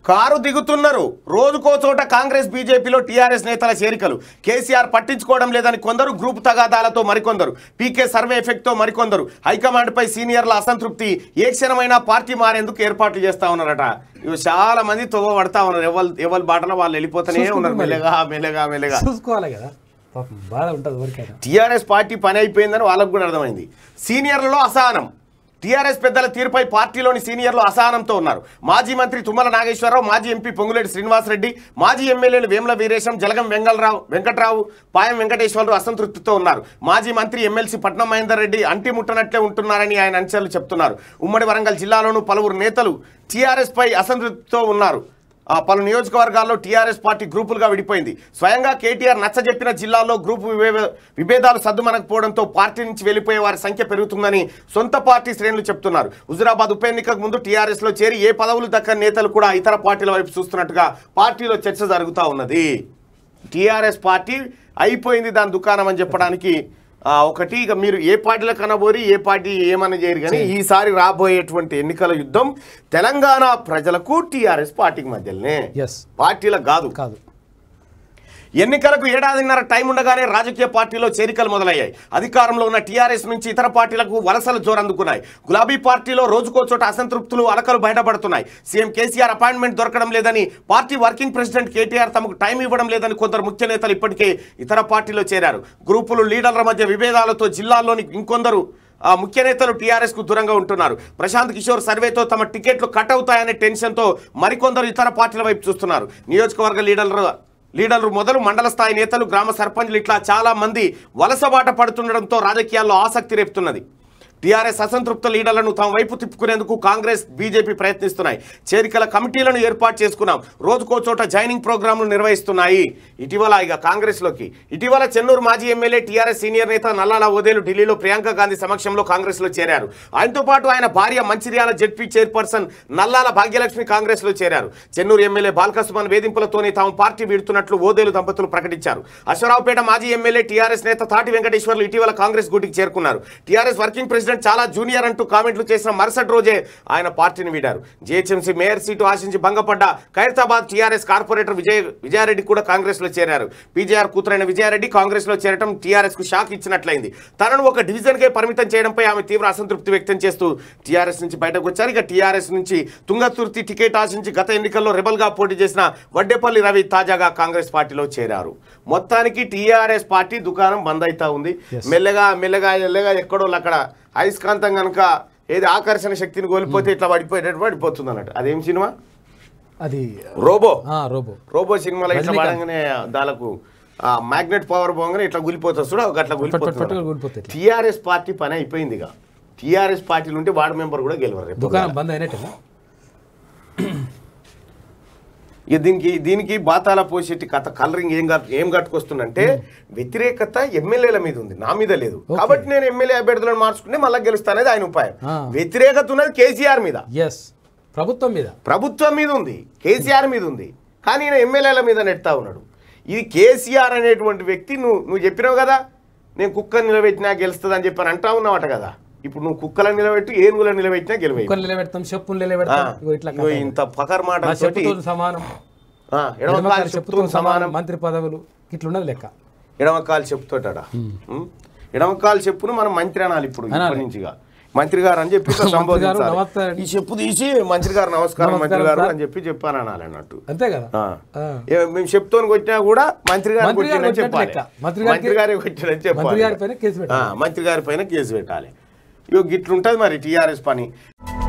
Car దిగుతున్నారు రోజుకో చోట కాంగ్రెస్ బీజేపీలో టీఆర్ఎస్ నేతల చేరికలు కేసీఆర్ పట్టించుకోవడం లేదని కొందరు గ్రూప్ తగాదాలతో మరికొందరు పీకే సర్వే ఎఫెక్ట్తో మరికొందరు హైకమాండ్పై సీనియర్ల అసంతృప్తి ఏ క్షణమైనా పార్టీ మారేందుకు ఏర్పాట్లు చేస్తా ఉన్నారట ఇవి చాలా మంది తొవ్వ పడతా ఉన్నారు ఎవరు ఎవరి బాటలో వాళ్ళు వెళ్ళిపోతూనే ఉన్నారు మెల్లగా మెల్లగా మెల్లగా చూసుకోవాలి కదా పాపం బాధ ఉంటుంది ఎవరికైనా టీఆర్ఎస్ పార్టీ పని అయిపోయిందని వాళ్ళకు కూడా అర్థమైంది సీనియర్లలో అసహనం టీఆర్ఎస్ పెద్దల తీరుపై పార్టీలోని సీనియర్లు అసహనంతో ఉన్నారు మాజీ మంత్రి తుమ్మల నాగేశ్వరరావు మాజీ ఎంపీ పొంగులేటి శ్రీనివాసరెడ్డి మాజీ ఎమ్మెల్యేలు వేముల వీరేశం జలగం వెంగళరావు వెంకట్రావు పాయం వెంకటేశ్వరరావు అసంతృప్తితో ఉన్నారు మాజీ మంత్రి ఎమ్మెల్సీ పట్నం మహేందర్ రెడ్డి అంటి ముట్టనట్లే ఉంటున్నారని ఆయన అంచనాలు చెప్తున్నారు ఉమ్మడి వరంగల్ జిల్లాలోనూ పలువురు నేతలు టీఆర్ఎస్ పై అసంతృప్తితో ఉన్నారు ఆ పలు నియోజకవర్గాల్లో టీఆర్ఎస్ పార్టీ గ్రూపులుగా విడిపోయింది స్వయంగా కేటీఆర్ నచ్చజెప్పిన జిల్లాల్లో గ్రూపు విభే- విభేదాలు సద్దుమనకపోవడంతో పార్టీ నుంచి వెళ్లిపోయే వారి సంఖ్య పెరుగుతుందని సొంత పార్టీ శ్రేణులు చెప్తున్నారు హుజురాబాద్ ఉప ఎన్నికకు ముందు టీఆర్ఎస్ లో చేరి ఏ పదవులు దక్కని నేతలు కూడా ఇతర పార్టీల వైపు చూస్తున్నట్టుగా పార్టీలో చర్చ జరుగుతూ ఉన్నది టీఆర్ఎస్ పార్టీ అయిపోయింది దాని దుకాణం అని చెప్పడానికి ఆ, ఒకటి ఇక మీరు ఏ పార్టీలో కనబోరి ఏ పార్టీ ఏమన్నా చేయరు కానీ ఈసారి రాబోయేటువంటి ఎన్నికల యుద్ధం తెలంగాణ ప్రజలకు టీఆర్ఎస్ పార్టీకి మధ్యలోనే ఎస్ పార్టీలకు కాదు కాదు ఎన్నికలకు ఏడాదిన్నర టైం ఉండగానే రాజకీయ పార్టీలో చేరికలు మొదలయ్యాయి అధికారంలో ఉన్న టీఆర్ఎస్ నుంచి ఇతర పార్టీలకు వలసలు జోరందుకున్నాయి గులాబీ పార్టీలో రోజుకో చోట అసంతృప్తులు అలకలు బయటపడుతున్నాయి సీఎం కేసీఆర్ అపాయింట్మెంట్ దొరకడం లేదని పార్టీ వర్కింగ్ ప్రెసిడెంట్ కేటీఆర్ తమకు టైం ఇవ్వడం లేదని కొందరు ముఖ్య నేతలు ఇప్పటికే ఇతర పార్టీలో చేరారు గ్రూపులు లీడర్ల మధ్య విభేదాలతో జిల్లాల్లోని ఇంకొందరు ఆ ముఖ్య నేతలు టీఆర్ఎస్ కు దూరంగా ఉంటున్నారు ప్రశాంత్ కిషోర్ సర్వేతో తమ టికెట్లు కట్ అవుతాయనే టెన్షన్తో మరికొందరు ఇతర పార్టీల వైపు చూస్తున్నారు నియోజకవర్గ లీడర్లు లీడర్లు మొదలు మండల స్థాయి నేతలు గ్రామ సర్పంచ్లు ఇట్లా చాలా మంది వలసబాట పడుతుండడంతో రాజకీయాల్లో ఆసక్తి రేపుతున్నది టీఆర్ఎస్ అసంతృప్త లీడర్లను తమ వైపు తిప్పుకునేందుకు కాంగ్రెస్ బీజేపీ ప్రయత్నిస్తున్నాయి చేరికల కమిటీలను ఏర్పాటు చేసుకున్నాం రోజుకో చోట జాయినింగ్ ప్రోగ్రాంలు నిర్వహిస్తున్నాయి ఇటీవల ఇక కాంగ్రెస్లోకి ఇటీవల చెన్నూరు మాజీ ఎమ్మెల్యే టీఆర్ఎస్ సీనియర్ నేత నల్లాల ఓదేలు ఢిల్లీలో ప్రియాంక గాంధీ సమక్షంలో కాంగ్రెస్లో చేరారు ఆయనతో పాటు ఆయన భార్య మంచిర్యాల జెడ్పీ చైర్పర్సన్ నల్లాల భాగ్యలక్ష్మి కాంగ్రెస్లో చేరారు చెన్నూరు ఎమ్మెల్యే బాల్కసుమన్ వేధింపులతోనే తాము పార్టీ వీడుతున్నట్లు ఓదేలు దంపతులు ప్రకటించారు అశ్వరావుపేట మాజీ ఎమ్మెల్యే టీఆర్ఎస్ నేత తాటి వెంకటేశ్వర్లు ఇటీవల కాంగ్రెస్ గూటికి చేరుకున్నారు టీఆర్ఎస్ వర్కింగ్ ప్రెసిడెంట్ చాలా జూనియర్ అంటూ కామెంట్లు చేసిన మరుసటి రోజే ఆయన పార్టీని వీడారు జీహెచ్ఎంసీ మేయర్ సీటు ఆశించి భంగపడ్డ ఖైరతాబాద్ టీఆర్ఎస్ కార్పొరేటర్ విజయ్ విజయారెడ్డి కూడా కాంగ్రెస్ లో చేరారు పీజేఆర్ కూతురైన విజయారెడ్డి కాంగ్రెస్ లో చేరడం టీఆర్ఎస్ కు షాక్ ఇచ్చినట్లయింది తనను ఒక డివిజన్ కే పరిమితం చేయడంపై ఆమె తీవ్ర అసంతృప్తి వ్యక్తం చేస్తూ టీఆర్ఎస్ నుంచి బయటకు వచ్చారు ఇక టీఆర్ఎస్ నుంచి తుంగతుర్తి టికెట్ ఆశించి గత ఎన్నికల్లో రెబల్ గా పోటీ చేసిన వడ్డేపల్లి రవి తాజాగా కాంగ్రెస్ పార్టీలో చేరారు మొత్తానికి టీఆర్ఎస్ పార్టీ దుకాణం బంద్ అవుతా ఉంది మెల్లగా మెల్లగా మెల్లగా ఎక్కడో అక్కడ అయస్కాంతం కనుక ఏది ఆకర్షణ శక్తిని కోల్పోతే ఇట్లా పడిపోయేటట్టు పడిపోతుంది అన్నట్టు అదేం సినిమా అది రోబో ఆ, రోబో రోబో సినిమాలో ఇట్లా రజనీకాంత్. పడంగానే దానికి మ్యాగ్నెట్ పవర్ పోగానే ఇట్లా గులిపోతుంది చూడ అట్లా పట్టు పట్టు గులిపోతుంది కూలిపోతాయి ఇట్లా. టీఆర్ఎస్ పార్టీ పని అయిపోయింది ఇక టీఆర్ఎస్ పార్టీలు ఉంటే వార్డు మెంబర్ కూడా గెలవరు రేపు దుకాణం బంద్ అయినట్టు ఇక దీనికి దీనికి బాతాల పోసేటి కథ కలరింగ్ ఏం కట్- ఏం కట్టుకొస్తుందంటే వ్యతిరేకత ఎమ్మెల్యేల మీద ఉంది నా మీద లేదు కాబట్టి నేను ఎమ్మెల్యే అభ్యర్థులను మార్చుకుంటే మళ్ళీ గెలుస్తానేది ఆయన ఉపాయం ఆ. వ్యతిరేకత ఉన్నది కేసీఆర్ మీద ఎస్ ప్రభుత్వం మీద ప్రభుత్వం మీద ఉంది కేసీఆర్ మీద ఉంది కానీ ఈయన ఎమ్మెల్యేల మీద నెడతా ఉన్నాడు ఇది కేసీఆర్ అనేటువంటి వ్యక్తి నువ్వు నువ్వు చెప్పినావు కదా నేను కుక్కను నిలబెట్టినా గెలుస్తుంది అని చెప్పి అంటా ఉన్నావట కదా ఇప్పుడు నువ్వు కుక్కలను నిలబెట్టి ఏనుగులను నిలబెట్టినా గెలవే కుక్కలు నిలబెడతాం చెప్పులు నిలబెడతాం ఇగో ఇట్లా ఇగో ఇంత పకర్ మా మాట చెప్పుతో సమానం ఎడమకాలు చెప్పుతో చెప్తూ సమానం మంత్రి పదవులు ఇట్లున్నది లెక్క ఎడమకాలు చెప్తోటాడా ఎడమకాలు చెప్పును మనం మంత్రి అనాలి ఇప్పుడు ఇప్పటి నుంచిగా మంత్రి గారు అని చెప్పి ఇట్లా మంత్రి గారు సంబోధించాలి. నమస్తే. ఈ చెప్పు తీసి మంత్రి గారు నమస్కారం మంత్రి నమస్కారం గారు సార్. అని చెప్పి చెప్పాను అనాలి అన్నట్టు అంతే కదా ఆ. ఆ. ఏ, మేము చెప్తోని కొట్టినా కూడా మంత్రి గారు మంత్రి గారు కొట్టినని కొట్టినట్టు చెప్పాలి లెక్క. మంత్రి గారికి- మంత్రి గారే కొట్టినని మంత్రి చెప్పాలి గారి పైన కేసు ఆ, పెట్టాలి మంత్రి గారి పైన కేసు పెట్టాలి ఇగో గిట్లుంటది మరి టీఆర్ఎస్ పని